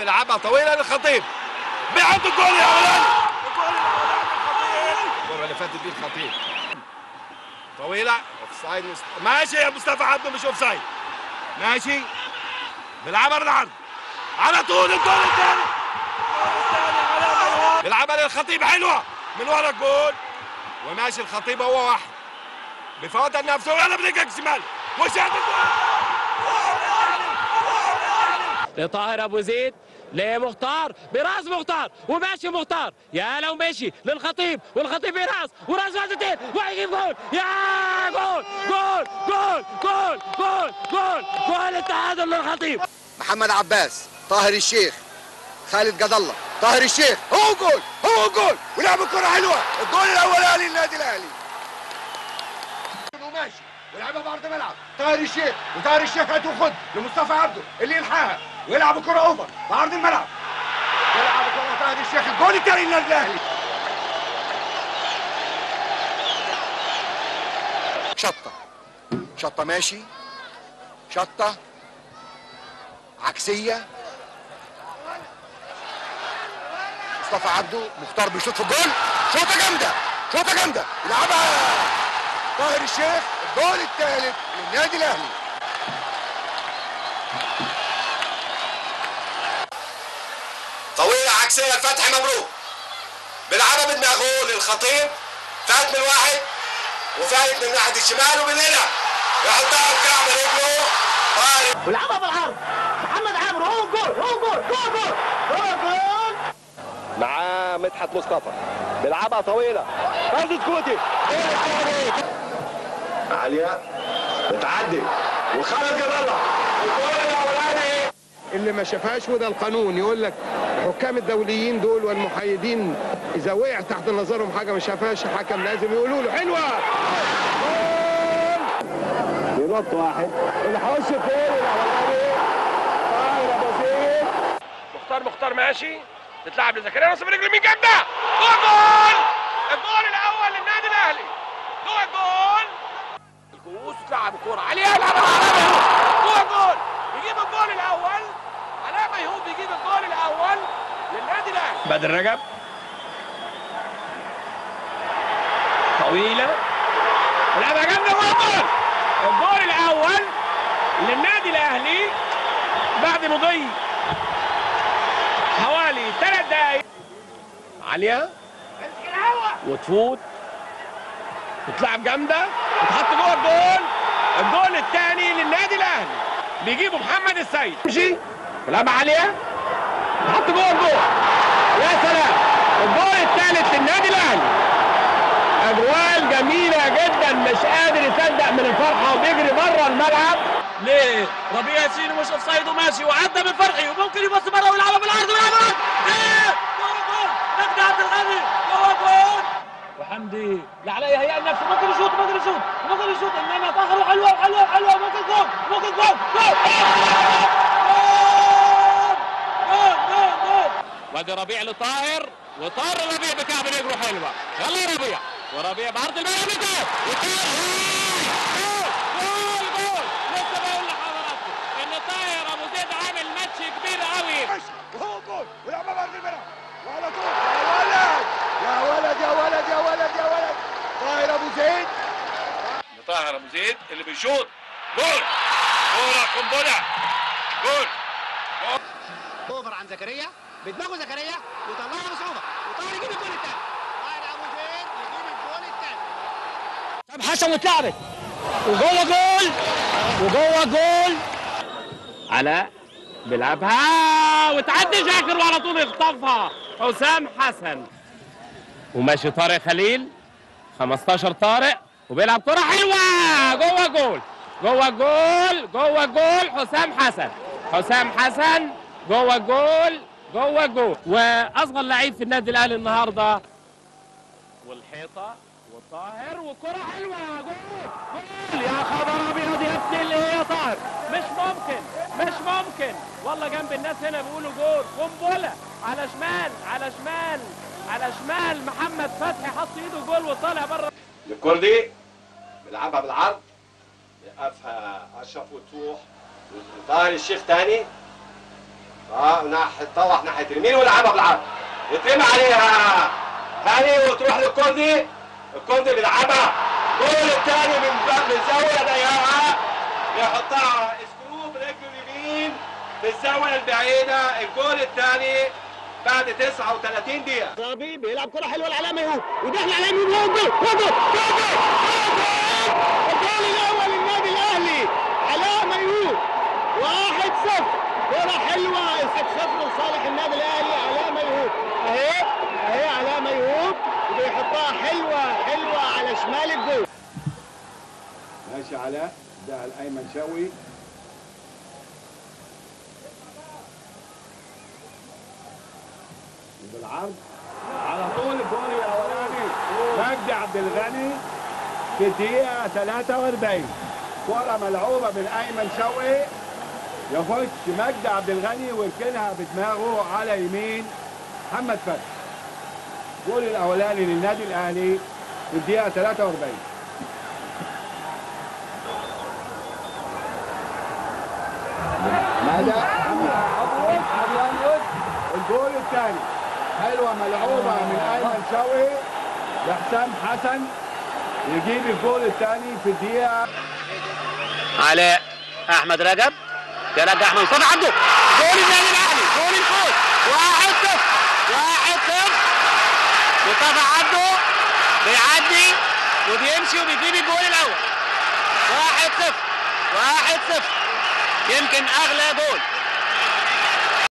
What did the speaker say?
بيلعبها طويله للخطيب بيحط الجول يا ولد الجول الاولاني الخطيب الكره اللي فاتت دي الخطيب طويله اوف سايد ماشي يا مصطفى عبده مش اوف سايد ماشي بيلعبها بالعرض على طول الجول الثاني بيلعبها للخطيب حلوه من ورا الجول وماشي الخطيب هو واحد بفوت نفسه يلا بدقك شمال وشاط الجول لطاهر ابو زيد لمختار براس مختار وماشي مختار يا لو ماشي للخطيب والخطيب براس وراس واسطتين وهيجيب جول يا جول جول جول جول جول جول جول التعادل للخطيب محمد عباس طاهر الشيخ خالد قد الله طاهر الشيخ هو جول هو جول ولعب الكرة حلوة الجول الأولاني للنادي الأهلي وماشي ولعبها بعرض ملعب طاهر الشيخ وطاهر الشيخ هات وخد لمصطفى عبده اللي يلحقها ويلعب الكرة اوفر بعرض الملعب يلعب الكرة طاهر الشيخ الجول الثاني للنادي الأهلي شطة شطة ماشي شطة عكسية مصطفى عبده مختار بيشوط في الجول شوطة جامدة شوطة جامدة يلعبها طاهر الشيخ الجول الثالث للنادي الأهلي طويلة عكسية لفتحي مبروك بيلعبها بدماغه للخطيب فات من واحد وفايت من ناحية الشمال وبينقلها يحطها بكعب رجله طارق ولعبها بالعرض محمد عامر هو جول هو جول جول جول هو جول مع مدحت مصطفى بيلعبها طويله خالد كوتي عالية بتعدي وخالد جاب الله الجول الأولاني اللي ما شافهاش وده القانون يقول لك الحكام الدوليين دول والمحايدين اذا وقع تحت نظرهم حاجه ما شافهاش الحكم لازم يقولوا له حلوه بينط واحد الحوش فين الاولاني طاهر ابو زيد مختار مختار ماشي تتلعب لزكريا نص برجل مين جامده جول جول الجول الاول للنادي الاهلي جول جول الكؤوس تلعب الكوره عليها يلعبها على ميهوب جول جول يجيب الجول الاول علاء ميهوب يجيب الجول الاول للنادي الاهلي بدر رجب طويله لعبها جامده جول جول الجول الاول للنادي الاهلي بعد مضي حوالي ثلاث دقايق عالية وتفوت تتلعب جامدة وتحط جوه الجول الجول الثاني للنادي الأهلي بيجيبه محمد السيد مشي لعبة عالية تحط جوه الجول يا سلام الجول الثالث للنادي الأهلي أجوال جميلة جدا مش قادر يصدق من الفرحة وبيجري بره الملعب ليه ربيع ياسين ومش اوف سايد وماشي وعدى من فرحي وممكن يبص بره ويلعبها بالعرض ويلعبها بالعرض ايه جول جول مجدي عبد الغني جول جول وحمدي لا عليا هيئ نفسه ممكن يشوط ممكن يشوط ممكن يشوط انما طاهر حلوه حلوه حلوه ممكن جول ممكن جول جول جول جول جول وادي ربيع لطاهر وطار ربيع بكعب رجله حلوه يلا يا ربيع وربيع بعرض الملعب جول وطاهر جول جول جول لسه بقول لحضراتكم ان طاهر ابو زيد عامل ماتش كبير قوي وهو جول ولعبها بعرض الملعب وعلى طول يا ولد يا ولد يا ولد يا ولد يا ولد طاهر ابو زيد طاهر ابو زيد اللي بيشوط جول كوره قنبله جول اوفر عن زكريا بدماغه زكريا وطلعها بصعوبه وطاهر يجيب الجول الثاني طاهر ابو زيد يجيب الجول الثاني طب حسن واتلعبت وجوه جول وجوه جول علاء بيلعبها وتعدي شاكر وعلى طول يخطفها حسام حسن وماشي طارق خليل 15 طارق وبيلعب كرة حلوة جوه جول جوه جول جوه جول حسام حسن حسام حسن جوه جول جوه جول واصغر لعيب في النادي الاهلي النهارده والحيطه وطاهر وكرة حلوة جول جول يا خبر ابيض يا ابن الايه يا طاهر مش ممكن مش ممكن والله جنب الناس هنا بيقولوا جول قنبلة على شمال على شمال على شمال محمد فتحي حط ايده جول وطالع بره الكوره دي بيلعبها بالعرض يقفها اشرف وتروح طاهر الشيخ تاني اه ناحيه طلع ناحيه اليمين ويلعبها بالعرض يترمي عليها هاني وتروح للكردي الكردي بيلعبها جول الثاني من من زاويه ضيقه يحطها سكرو برجله اليمين في الزاويه البعيده الجول الثاني بعد 39 دقيقه صابي بيلعب كرة حلوة لعلامة يهو وداخل على يمين يهو جول جول جول جول الجول الأول للنادي الأهلي علامة يهو واحد صفر كرة حلوة صفر لصالح النادي الأهلي علامة يهو أهي أهي علامة يهو وبيحطها حلوة حلوة على شمال الجول ماشي علاء ده الايمن شوقي بالعرض على طول الجول الاولاني مجدي عبد الغني في الدقيقه 43 كره ملعوبه من ايمن شوقي يخش مجدي عبد الغني ويركنها بدماغه على يمين محمد فتحي الجول الاولاني للنادي الاهلي في الدقيقه 43 ماذا؟ الجول الثاني حلوه ملعوبه من ايمن شوقي لحسام حسن يجيب الجول الثاني في الدقيقه علاء احمد رجب يرجع احمد مصطفى عبده جول النادي الاهلي جول الفوز واحد صفر واحد صفر مصطفى عبده بيعدي وبيمشي وبيجيب الجول الاول واحد صفر واحد صفر يمكن اغلى جول